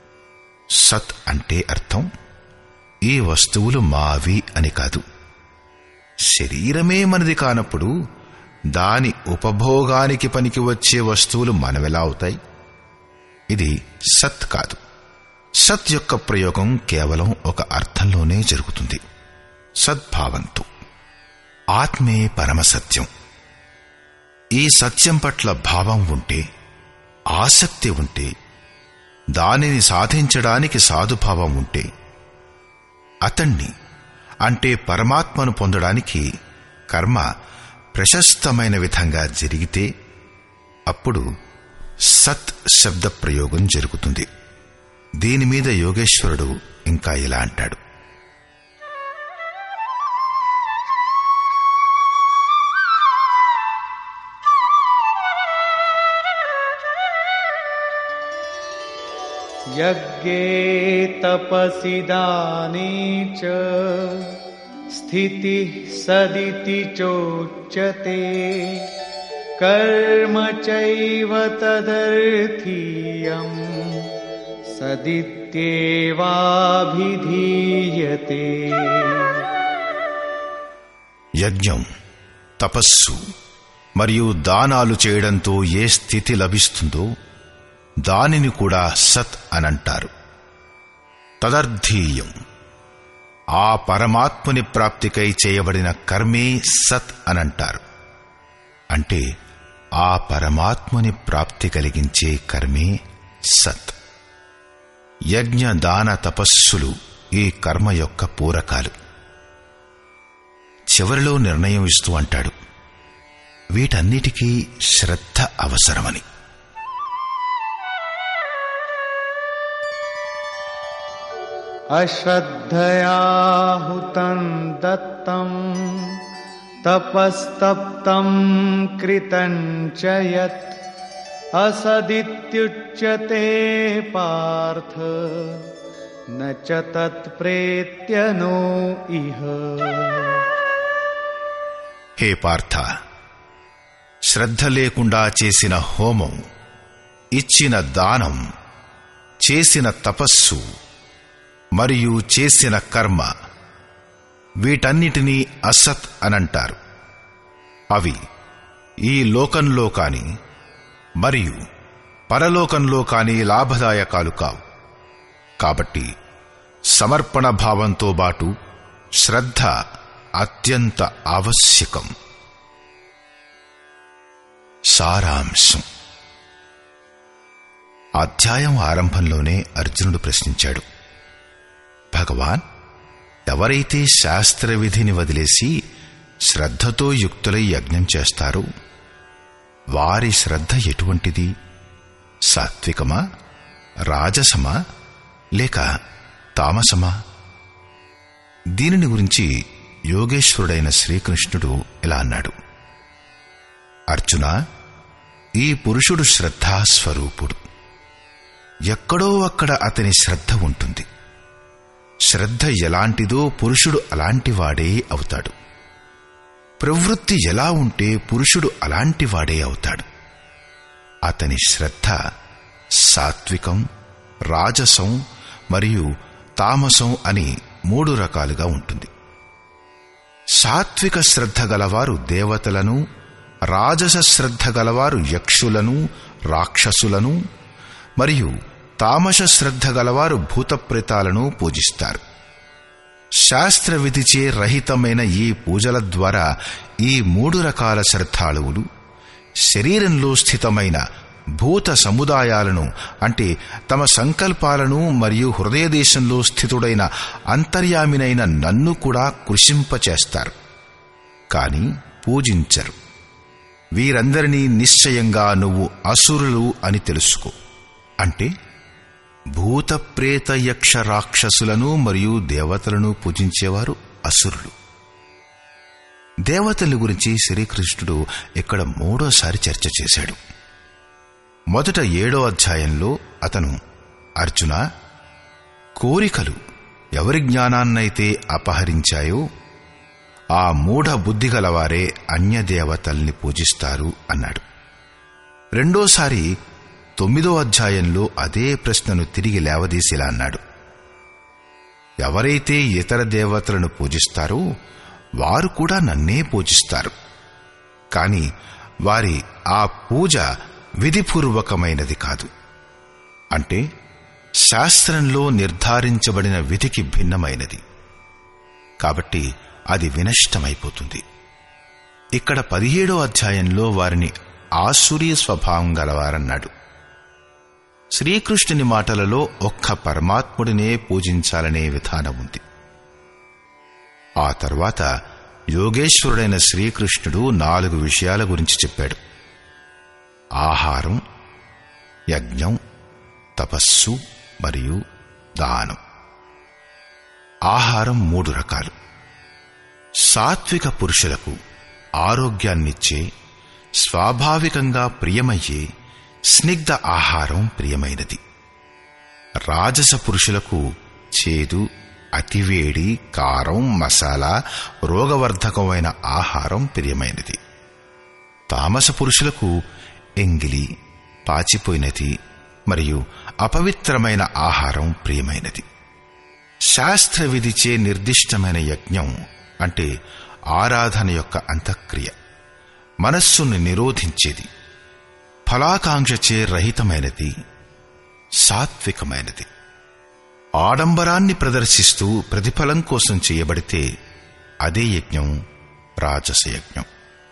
సత్ అంటే అర్థం ఈ వస్తువులు మావి అని కాదు శరీరమే మనది కానప్పుడు దాని ఉపభోగానికి పనికి వచ్చే వస్తువులు మనవెలా అవుతాయి ఇది సత్ కాదు సత్ యొక్క ప్రయోగం కేవలం ఒక అర్థంలోనే జరుగుతుంది సద్భావంతో ఆత్మే పరమసత్యం ఈ సత్యం పట్ల భావం ఉంటే ఆసక్తి ఉంటే దానిని సాధించడానికి సాధుభావం ఉంటే అతణ్ణి అంటే పరమాత్మను పొందడానికి కర్మ ప్రశస్తమైన విధంగా జరిగితే అప్పుడు సత్ శబ్ద ప్రయోగం జరుగుతుంది దీని మీద యోగేశ్వరుడు ఇంకా ఇలా అంటాడు यज्ञे तपसि दाने च स्थितिः सदिति चोच्यते कर्म चैव तदर्थीयम् सदित्येवाभिधीयते యజ్ఞం తపస్సు మరియు దానాలు చేయడంతో ఏ స్థితి లభిస్తుందో దానిని కూడా సత్ అనంటారు తదర్థీయం ఆ పరమాత్ముని ప్రాప్తికై చేయబడిన కర్మే సత్ అనంటారు అంటే ఆ పరమాత్ముని ప్రాప్తి కలిగించే కర్మే సత్ యజ్ఞ దాన తపస్సులు ఈ కర్మ యొక్క పూరకాలు చివరిలో నిర్ణయం ఇస్తూ అంటాడు వీటన్నిటికీ శ్రద్ధ అవసరమని अश्रद्धया हुतं दत्तं तपस्तप्तं कृतं च यत् असदित्युच्यते पार्थ न च तत्प्रेत्य नो इह హే పార్థ శ్రద్ధ లేకుండా చేసిన హోమం ఇచ్చిన దానం చేసిన తపస్సు మరియు చేసిన కర్మ వీటన్నిటినీ అసత్ అనంటారు అవి ఈ లోకంలో కాని మరియు పరలోకంలో కాని లాభదాయకాలు కావు కాబట్టి సమర్పణ భావంతో బాటు శ్రద్ధ అత్యంత ఆవశ్యకం సారాంశం అధ్యాయం ఆరంభంలోనే అర్జునుడు ప్రశ్నించాడు భగవాన్ ఎవరైతే శాస్త్ర విధిని వదిలేసి శ్రద్ధతో యుక్తులై యజ్ఞం చేస్తారో వారి శ్రద్ధ ఎటువంటిది సాత్వికమా రాజసమా లేక తామసమా దీనిని గురించి యోగేశ్వరుడైన శ్రీకృష్ణుడు ఇలా అన్నాడు అర్జున ఈ పురుషుడు శ్రద్ధాస్వరూపుడు ఎక్కడో అక్కడ అతని శ్రద్ధ ఉంటుంది శ్రద్ధ ఎలాంటిదో పురుషుడు అలాంటివాడే అవుతాడు ప్రవృత్తి ఎలా ఉంటే పురుషుడు అలాంటివాడే అవుతాడు అతని శ్రద్ధ సాత్వికం రాజసం మరియు తామసం అని మూడు రకాలుగా ఉంటుంది సాత్విక శ్రద్ధ గలవారు దేవతలను రాజస శ్రద్ధ గలవారు యక్షులను రాక్షసులను మరియు తామస శ్రద్ధ గలవారు భూతప్రేతాలను పూజిస్తారు శాస్త్ర విధిచే రహితమైన ఈ పూజల ద్వారా ఈ మూడు రకాల శ్రద్ధాళువులు శరీరంలో స్థితమైన భూత సముదాయాలను అంటే తమ సంకల్పాలను మరియు హృదయదేశంలో స్థితుడైన అంతర్యామినైన నన్ను కూడా కృషింపచేస్తారు కాని పూజించరు వీరందరినీ నిశ్చయంగా నువ్వు అసురులు అని తెలుసుకో అంటే భూత ప్రేత యక్ష రాక్షసులను మరియు దేవతలను పూజించేవారు అసురులు దేవతల గురించి శ్రీకృష్ణుడు ఇక్కడ మూడోసారి చర్చ చేశాడు మొదట ఏడో అధ్యాయంలో అతను అర్జున కోరికలు ఎవరి జ్ఞానాన్నైతే అపహరించాయో ఆ మూఢ బుద్ధి గలవారే అన్యదేవతల్ని పూజిస్తారు అన్నాడు రెండోసారి తొమ్మిదో అధ్యాయంలో అదే ప్రశ్నను తిరిగి లేవదీసిలా అన్నాడు ఎవరైతే ఇతర దేవతలను పూజిస్తారో వారు కూడా నన్నే పూజిస్తారు కాని వారి ఆ పూజ విధిపూర్వకమైనది కాదు అంటే శాస్త్రంలో నిర్ధారించబడిన విధికి భిన్నమైనది కాబట్టి అది వినష్టమైపోతుంది ఇక్కడ పదిహేడో అధ్యాయంలో వారిని ఆసురీ స్వభావం గలవారన్నాడు శ్రీకృష్ణుని మాటలలో ఒక్క పరమాత్ముడినే పూజించాలనే విధానం ఉంది ఆ తర్వాత యోగేశ్వరుడైన శ్రీకృష్ణుడు నాలుగు విషయాల గురించి చెప్పాడు ఆహారం యజ్ఞం తపస్సు మరియు దానం ఆహారం మూడు రకాలు సాత్విక పురుషులకు ఆరోగ్యాన్నిచ్చే స్వాభావికంగా ప్రియమయ్యే స్నిగ్ధ ఆహారం ప్రియమైనది రాజస పురుషులకు చేదు అతివేడి కారం మసాలా రోగవర్ధకమైన ఆహారం ప్రియమైనది తామస పురుషులకు ఎంగిలి పాచిపోయినది మరియు అపవిత్రమైన ఆహారం ప్రియమైనది శాస్త్ర విధిచే నిర్దిష్టమైన యజ్ఞం అంటే ఆరాధన యొక్క అంతఃక్రియ మనస్సును నిరోధించేది ఫలాకాంక్షచే రహితమైనది సాత్వికమైనది ఆడంబరాన్ని ప్రదర్శిస్తూ ప్రతిఫలం కోసం చేయబడితే అదే యజ్ఞం రాజస యజ్ఞం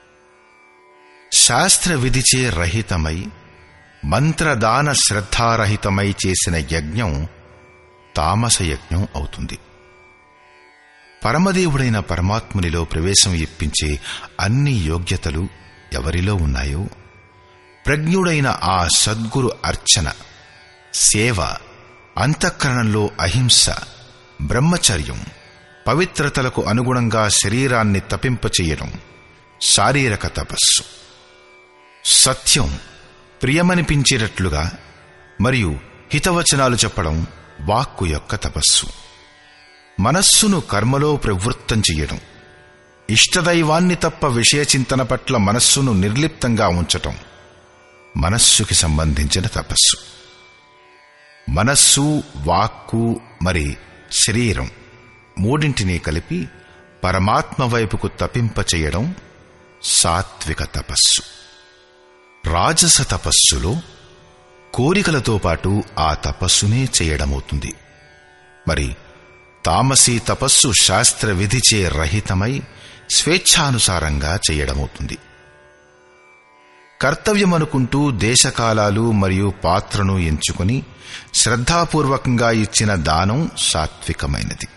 శాస్త్ర విధిచే రహితమై మంత్రదాన శ్రద్ధారహితమై చేసిన యజ్ఞం తామస యజ్ఞం అవుతుంది పరమదేవుడైన పరమాత్మునిలో ప్రవేశం ఇప్పించే అన్ని యోగ్యతలు ఎవరిలో ఉన్నాయో ప్రజ్ఞుడైన ఆ సద్గురు అర్చన సేవ అంతఃకరణంలో అహింస బ్రహ్మచర్యం పవిత్రతలకు అనుగుణంగా శరీరాన్ని తపింపచేయడం శారీరక తపస్సు సత్యం ప్రియమనిపించేటట్లుగా మరియు హితవచనాలు చెప్పడం వాక్కు యొక్క తపస్సు మనస్సును కర్మలో ప్రవృత్తం చెయ్యడం ఇష్టదైవాన్ని తప్ప విషయ చింతన పట్ల మనస్సును నిర్లిప్తంగా ఉంచటం మనస్సుకి సంబంధించిన తపస్సు మనస్సు వాక్కు మరి శరీరం మూడింటిని కలిపి పరమాత్మ వైపుకు తపింపచేయడం సాత్విక తపస్సు రాజస తపస్సులో కోరికలతో పాటు ఆ తపస్సునే చేయడమవుతుంది మరి తామసీ తపస్సు శాస్త్ర విధిచే రహితమై స్వేచ్ఛానుసారంగా చేయడమవుతుంది కర్తవ్యమనుకుంటూ దేశకాలాలు మరియు పాత్రను ఎంచుకుని శ్రద్ధాపూర్వకంగా ఇచ్చిన దానం సాత్వికమైనది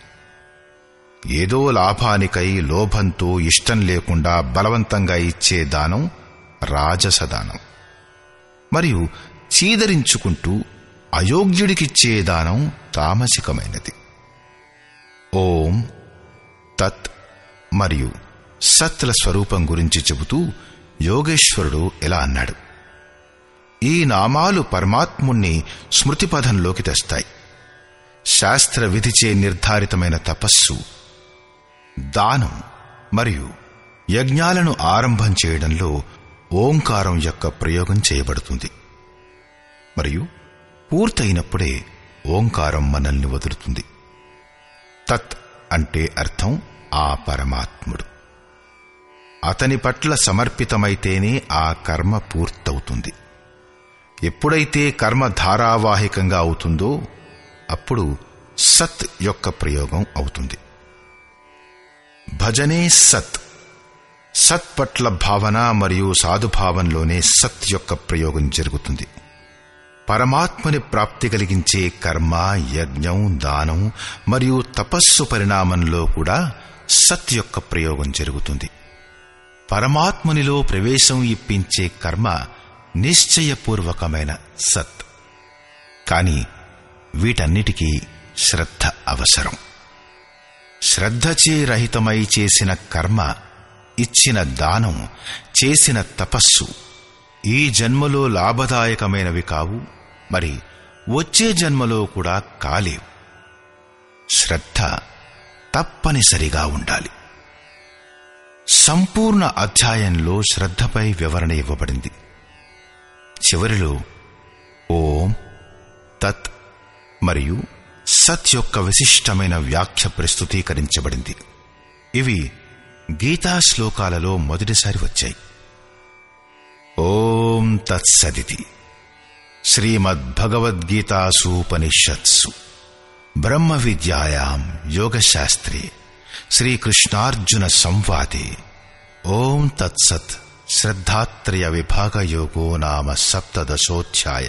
ఏదో లాభానికై లోభంతో ఇష్టం లేకుండా బలవంతంగా ఇచ్చే దానం రాజస దానం మరియు చీదరించుకుంటూ అయోగ్యుడికిచ్చే దానం తామసికమైనది ఓం తత్ మరియు సత్ల స్వరూపం గురించి చెబుతూ యోగేశ్వరుడు ఇలా అన్నాడు ఈ నామాలు పరమాత్ముణ్ణి స్మృతిపథంలోకి తెస్తాయి శాస్త్ర విధిచే నిర్ధారితమైన తపస్సు దానం మరియు యజ్ఞాలను ఆరంభం చేయడంలో ఓంకారం యొక్క ప్రయోగం చేయబడుతుంది మరియు పూర్తయినప్పుడే ఓంకారం మనల్ని వదులుతుంది తత్ అంటే అర్థం ఆ పరమాత్ముడు అతని పట్ల సమర్పితమైతేనే ఆ కర్మ పూర్తవుతుంది ఎప్పుడైతే కర్మ ధారావాహికంగా అవుతుందో అప్పుడు సత్ యొక్క ప్రయోగం అవుతుంది భజనే సత్ సత్ పట్ల భావన మరియు సాధుభావంలోనే సత్ యొక్క ప్రయోగం జరుగుతుంది పరమాత్మని ప్రాప్తి కలిగించే కర్మ యజ్ఞం దానం మరియు తపస్సు పరిణామంలో కూడా సత్ యొక్క ప్రయోగం జరుగుతుంది పరమాత్మునిలో ప్రవేశం ఇప్పించే కర్మ నిశ్చయపూర్వకమైన సత్ కాని వీటన్నిటికీ శ్రద్ధ అవసరం శ్రద్ధచే రహితమై చేసిన కర్మ ఇచ్చిన దానం చేసిన తపస్సు ఈ జన్మలో లాభదాయకమైనవి కావు మరి వచ్చే జన్మలో కూడా కాలేవు శ్రద్ధ తప్పనిసరిగా ఉండాలి సంపూర్ణ అధ్యాయంలో శ్రద్ధపై వివరణ ఇవ్వబడింది చివరిలో ఓం తత్ మరియు సత్ యొక్క విశిష్టమైన వ్యాఖ్య ప్రస్తుతీకరించబడింది ఇవి గీతా శ్లోకాలలో మొదటిసారి వచ్చాయి ఓం తత్సదితి శ్రీమద్భగవద్గీతాసూపనిషత్సు బ్రహ్మ విద్యాయాం యోగశాస్త్రే శ్రీకృష్ణార్జున సంవాదే ఓం తత్సత్ శ్రద్ధాత్రయ విభాగయోగో నామ సప్తదశోధ్యాయ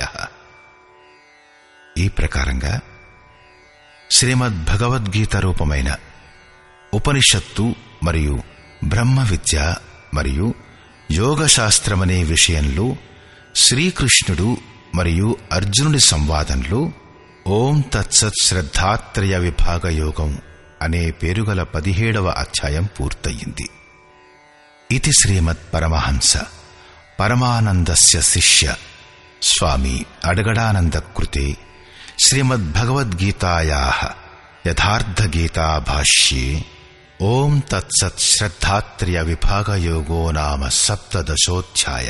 ఈ ప్రకారంగా శ్రీమద్ భగవద్గీత రూపమైన ఉపనిషత్తు మరియు బ్రహ్మ విద్య మరియు యోగశాస్త్రమనే విషయంలో శ్రీకృష్ణుడు మరియు అర్జునుడి సంవాదంలో ఓం తత్సత్ శ్రద్ధాత్రయ విభాగ యోగం అనే పేరుగల పదిహేడవ అధ్యాయం పూర్తయింది ఇది శ్రీమద్ పరమహంస పరమానందస్య శిష్య స్వామి అడగడానంద కృతే श्रीमद्भगवद्गीतायाः यथार्थगीताभाष्ये ॐ तत्सत् శ్రద్ధాత్రయ నామ సప్తదశోధ్యాయ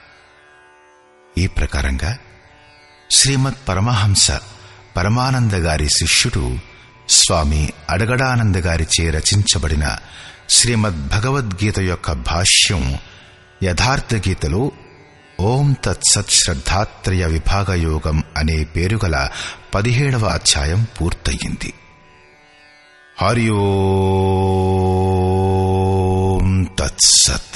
ఈ ప్రకారంగా శ్రీమద్ పరమహంస పరమానంద గారి శిష్యుడు స్వామి అడగడానంద గారిచే రచించబడిన శ్రీమద్ భగవద్గీత యొక్క భాష్యం యథార్థ గీతలో ఓం తత్సత్ శ్రద్ధాత్రయ విభాగయోగం అనే పేరుగల పదిహేడవ అధ్యాయం పూర్తయింది హరి ఓం తత్సత్